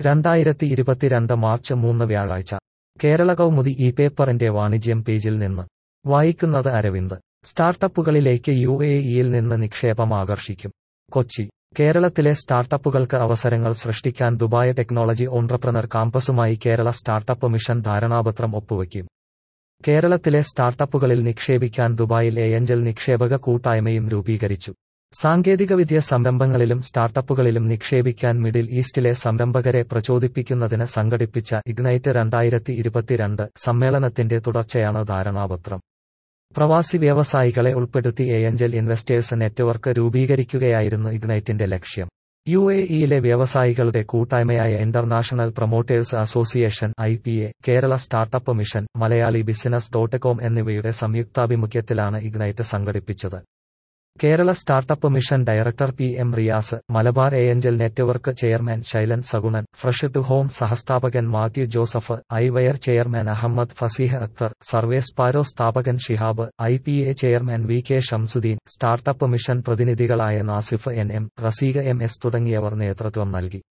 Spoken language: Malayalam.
രണ്ടായിരത്തി ഇരുപത്തിരണ്ട് മാർച്ച് മൂന്ന് വ്യാഴാഴ്ച കേരള കൗമുദി ഈ പേപ്പറിന്റെ വാണിജ്യം പേജിൽ നിന്ന് വായിക്കുന്നത് അരവിന്ദ് സ്റ്റാർട്ടപ്പുകളിലേക്ക് യു എ ഇയിൽ നിന്ന് നിക്ഷേപം ആകർഷിക്കും കൊച്ചി കേരളത്തിലെ സ്റ്റാർട്ടപ്പുകൾക്ക് അവസരങ്ങൾ സൃഷ്ടിക്കാൻ ദുബായ് ടെക്നോളജി ഓൺട്രപ്രനർ കാമ്പസുമായി കേരള സ്റ്റാർട്ടപ്പ് മിഷൻ ധാരണാപത്രം ഒപ്പുവയ്ക്കും കേരളത്തിലെ സ്റ്റാർട്ടപ്പുകളിൽ നിക്ഷേപിക്കാൻ ദുബായിൽ ഏഞ്ചൽ നിക്ഷേപക കൂട്ടായ്മയും രൂപീകരിച്ചു സാങ്കേതികവിദ്യ സംരംഭങ്ങളിലും സ്റ്റാർട്ടപ്പുകളിലും നിക്ഷേപിക്കാൻ മിഡിൽ ഈസ്റ്റിലെ സംരംഭകരെ പ്രചോദിപ്പിക്കുന്നതിന് സംഘടിപ്പിച്ച ഇഗ്നൈറ്റ് രണ്ടായിരത്തി ഇരുപത്തിരണ്ട് സമ്മേളനത്തിന്റെ തുടർച്ചയാണ് ധാരണാപത്രം പ്രവാസി വ്യവസായികളെ ഉൾപ്പെടുത്തി ഏഞ്ചൽ ഇൻവെസ്റ്റേഴ്സ് നെറ്റ്വർക്ക് രൂപീകരിക്കുകയായിരുന്നു ഇഗ്നൈറ്റിന്റെ ലക്ഷ്യം യു എ ഇയിലെ വ്യവസായികളുടെ കൂട്ടായ്മയായ international promoters association I P A Kerala startup mission Malayali business dot com എന്നിവയുടെ സംയുക്താഭിമുഖ്യത്തിലാണ് ഇഗ്നൈറ്റ് സംഘടിപ്പിച്ചത് Kerala startup mission director P M Riyas Malabar angel network chairman Shailan Sagunan fresh to home സഹസ്ഥാപകൻ മാത്യു ജോസഫ് ഐവയർ ചെയർമാൻ അഹമ്മദ് ഫസീഹ് അക്തർ സർവേസ് പാരോ സ്ഥാപകൻ Shihab I P A chairman V K Shamsuddin startup mission പ്രതിനിധികളായ Nasif N M Raseekha M S തുടങ്ങിയവർ നേതൃത്വം നൽകി